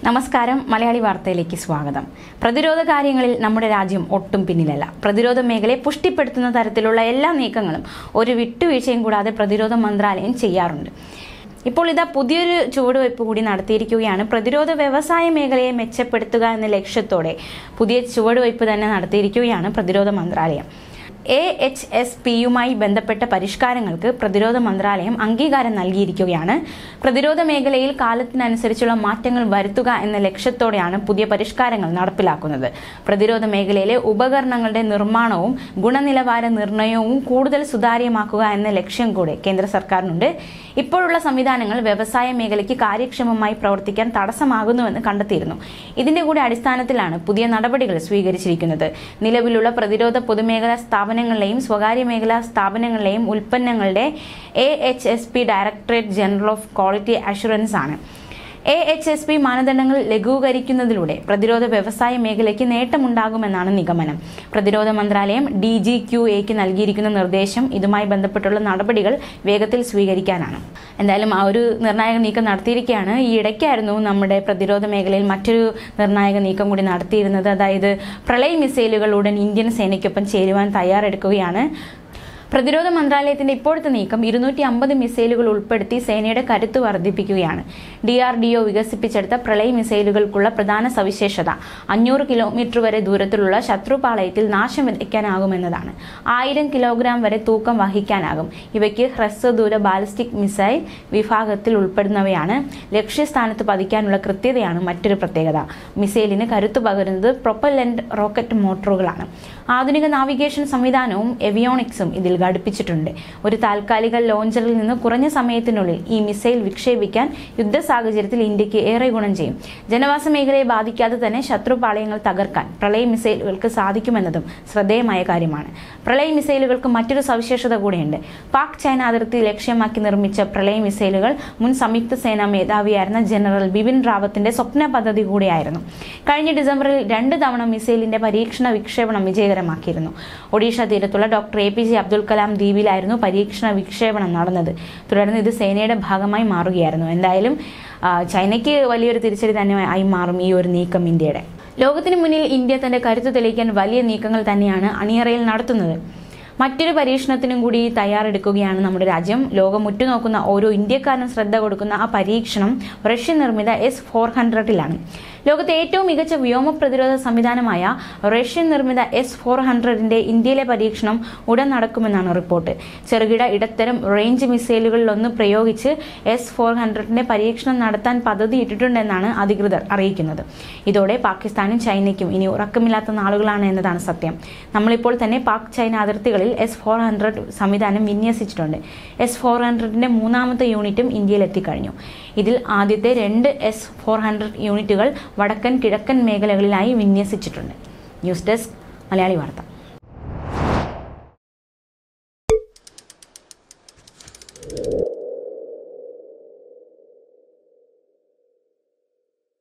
നമസ്കാരം മലയാളി വാർത്തയിലേക്ക് സ്വാഗതം പ്രതിരോധ കാര്യങ്ങളിൽ നമ്മുടെ രാജ്യം ഒട്ടും പിന്നിലല്ല പ്രതിരോധ മേഖലയെ പുഷ്ടിപ്പെടുത്തുന്ന തരത്തിലുള്ള എല്ലാ നീക്കങ്ങളും ഒരു വിട്ടുവീഴ്ചയും കൂടാതെ പ്രതിരോധ മന്ത്രാലയം ചെയ്യാറുണ്ട് ഇപ്പോൾ ഇതാ പുതിയൊരു ചുവടുവയ്പ് കൂടി നടത്തിയിരിക്കുകയാണ് പ്രതിരോധ വ്യവസായ മേഖലയെ മെച്ചപ്പെടുത്തുക എന്ന ലക്ഷ്യത്തോടെ പുതിയ ചുവടുവയ്പ് തന്നെ നടത്തിയിരിക്കുകയാണ് പ്രതിരോധ മന്ത്രാലയം എ എച്ച് എസ് പിയുമായി ബന്ധപ്പെട്ട പരിഷ്കാരങ്ങൾക്ക് പ്രതിരോധ മന്ത്രാലയം അംഗീകാരം നൽകിയിരിക്കുകയാണ് പ്രതിരോധ മേഖലയിൽ കാലത്തിനനുസരിച്ചുള്ള മാറ്റങ്ങൾ വരുത്തുക എന്ന ലക്ഷ്യത്തോടെയാണ് പുതിയ പരിഷ്കാരങ്ങൾ നടപ്പിലാക്കുന്നത് പ്രതിരോധ മേഖലയിലെ ഉപകരണങ്ങളുടെ നിർമ്മാണവും ഗുണനിലവാര നിർണ്ണയവും കൂടുതൽ സുതാര്യമാക്കുക എന്ന ലക്ഷ്യം കൂടെ കേന്ദ്ര സർക്കാരിനുണ്ട് ഇപ്പോഴുള്ള സംവിധാനങ്ങൾ വ്യവസായ മേഖലയ്ക്ക് കാര്യക്ഷമമായി പ്രവർത്തിക്കാൻ തടസ്സമാകുന്നുവെന്ന് കണ്ടെത്തിയിരുന്നു ഇതിന്റെ കൂടി അടിസ്ഥാനത്തിലാണ് പുതിയ നടപടികൾ സ്വീകരിച്ചിരിക്കുന്നത് നിലവിലുള്ള പ്രതിരോധ പൊതുമേഖലാ സ്ഥാപനങ്ങളിലെയും സ്വകാര്യ മേഖലാ സ്ഥാപനങ്ങളിലെയും ഉൽപ്പന്നങ്ങളുടെ A H S P directorate general of quality assurance ആണ് എ എച്ച് എസ് പി മാനദണ്ഡങ്ങൾ ലഘൂകരിക്കുന്നതിലൂടെ പ്രതിരോധ വ്യവസായ മേഖലയ്ക്ക് നേട്ടമുണ്ടാകുമെന്നാണ് നിഗമനം പ്രതിരോധ മന്ത്രാലയം ഡി ജി ക്യു എക്ക് നൽകിയിരിക്കുന്ന നിർദ്ദേശം ഇതുമായി ബന്ധപ്പെട്ടുള്ള നടപടികൾ വേഗത്തിൽ സ്വീകരിക്കാനാണ് എന്തായാലും ആ ഒരു നിർണായക നീക്കം നടത്തിയിരിക്കുകയാണ് ഈ ഇടയ്ക്കായിരുന്നു നമ്മുടെ പ്രതിരോധ മേഖലയിൽ മറ്റൊരു നിർണായക നീക്കം കൂടി നടത്തിയിരുന്നത് അതായത് പ്രളയ മിസൈലുകൾ ഉടൻ ഇന്ത്യൻ സേനയ്ക്കൊപ്പം ചേരുവാൻ തയ്യാറെടുക്കുകയാണ് പ്രതിരോധ മന്ത്രാലയത്തിന്റെ ഇപ്പോഴത്തെ നീക്കം ഇരുന്നൂറ്റി അമ്പത് മിസൈലുകൾ ഉൾപ്പെടുത്തി സേനയുടെ കരുത്ത് വർദ്ധിപ്പിക്കുകയാണ് ഡി ആർ ഡി ഒ വികസിപ്പിച്ചെടുത്ത പ്രളയ മിസൈലുകൾക്കുള്ള പ്രധാന സവിശേഷത അഞ്ഞൂറ് കിലോമീറ്റർ വരെ ദൂരത്തിലുള്ള ശത്രുപാളയത്തിൽ നാശം വിതയ്ക്കാനാകുമെന്നതാണ് ആയിരം കിലോഗ്രാം വരെ തൂക്കം വഹിക്കാനാകും ഇവയ്ക്ക് ഹ്രസ്വദൂര ബാലിസ്റ്റിക് മിസൈൽ വിഭാഗത്തിൽ ഉൾപ്പെടുന്നവയാണ് ലക്ഷ്യസ്ഥാനത്ത് പതിക്കാനുള്ള കൃത്യതയാണ് മറ്റൊരു പ്രത്യേകത മിസൈലിന് കരുത്തു പകരുന്നത് പ്രൊപ്പല്ലന്റ് റോക്കറ്റ് മോട്ടോറുകളാണ് ആധുനിക നാവിഗേഷൻ സംവിധാനവും എവിയോണിക്സും ഇതിൽ ഘടിപ്പിച്ചിട്ടുണ്ട് ഒരു താൽക്കാലിക ലോഞ്ചറിൽ നിന്ന് കുറഞ്ഞ സമയത്തിനുള്ളിൽ ഈ മിസൈൽ വിക്ഷേപിക്കാൻ യുദ്ധ സാഹചര്യത്തിൽ ഇന്ത്യക്ക് ഏറെ ഗുണം ചെയ്യും ജനവാസ മേഖലയെ ബാധിക്കാതെ തന്നെ ശത്രുപാളയങ്ങൾ തകർക്കാൻ പ്രളയ മിസൈലുകൾക്ക് സാധിക്കുമെന്നതും ശ്രദ്ധേയമായ കാര്യമാണ് പ്രളയ മിസൈലുകൾക്ക് മറ്റൊരു സവിശേഷത കൂടെയുണ്ട് പാക് ചൈന അതിർത്തി ലക്ഷ്യമാക്കി നിർമ്മിച്ച പ്രളയ മിസൈലുകൾ മുൻ സംയുക്ത സേനാ മേധാവിയായിരുന്ന ജനറൽ ബിപിൻ റാവത്തിന്റെ സ്വപ്ന പദ്ധതി കൂടിയായിരുന്നു കഴിഞ്ഞ ഡിസംബറിൽ രണ്ട് തവണ മിസൈലിന്റെ പരീക്ഷണ വിക്ഷേപണം വിജയകരമാക്കിയിരുന്നു ഒഡീഷ തീരത്തുള്ള doctor A P J Abdul Kalam ദ്വീപിലായിരുന്നു പരീക്ഷണ വിക്ഷേപണം നടന്നത് തുടർന്ന് ഇത് സേനയുടെ ഭാഗമായി മാറുകയായിരുന്നു എന്തായാലും ആ, ചൈനയ്ക്ക് വലിയൊരു തിരിച്ചടി തന്നെ ആയി മാറും ഈ ഒരു നീക്കം ഇന്ത്യയുടെ ലോകത്തിന് മുന്നിൽ ഇന്ത്യ തന്റെ കരുത്ത് തെളിയിക്കാൻ വലിയ നീക്കങ്ങൾ തന്നെയാണ് അണിയറയിൽ നടത്തുന്നത് മറ്റൊരു പരീക്ഷണത്തിനും കൂടി തയ്യാറെടുക്കുകയാണ് നമ്മുടെ രാജ്യം ലോകം ഉറ്റുനോക്കുന്ന ഓരോ ഇന്ത്യക്കാരനും ശ്രദ്ധ കൊടുക്കുന്ന ആ പരീക്ഷണം റഷ്യൻ നിർമ്മിത എസ് ഫോർ ഹൺഡ്രഡിലാണ് ലോകത്തെ ഏറ്റവും മികച്ച വ്യോമ പ്രതിരോധ സംവിധാനമായ റഷ്യൻ നിർമ്മിത എസ് ഫോർ ഹൺഡ്രഡിന്റെ ഇന്ത്യയിലെ പരീക്ഷണം ഉടൻ നടക്കുമെന്നാണ് റിപ്പോർട്ട് ചെറുകിട ഇടത്തരം റേഞ്ച് മിസൈലുകളിലൊന്ന് പ്രയോഗിച്ച് എസ് ഫോർ ഹൺഡ്രഡിന്റെ പരീക്ഷണം നടത്താൻ പദ്ധതിയിട്ടിട്ടുണ്ടെന്നാണ് അധികൃതർ അറിയിക്കുന്നത് ഇതോടെ പാകിസ്ഥാനും ചൈനയ്ക്കും ഇനി ഉറക്കമില്ലാത്ത നാളുകളാണ് എന്നതാണ് സത്യം നമ്മളിപ്പോൾ തന്നെ പാക് ചൈന അതിർത്തികളിൽ എസ് ഫോർ ഹൺഡ്രഡ് സംവിധാനം വിന്യസിച്ചിട്ടുണ്ട് എസ് ഫോർ ഹൺഡ്രഡിന്റെ മൂന്നാമത്തെ യൂണിറ്റും ഇന്ത്യയിൽ എത്തിക്കഴിഞ്ഞു ഇതിൽ ആദ്യത്തെ രണ്ട് എസ് ഫോർ ഹൺഡ്രഡ് യൂണിറ്റുകൾ വടക്കൻ കിഴക്കൻ മേഖലകളിലായി വിന്യസിച്ചിട്ടുണ്ട് ന്യൂസ് ഡെസ്ക് മലയാളി വാർത്ത you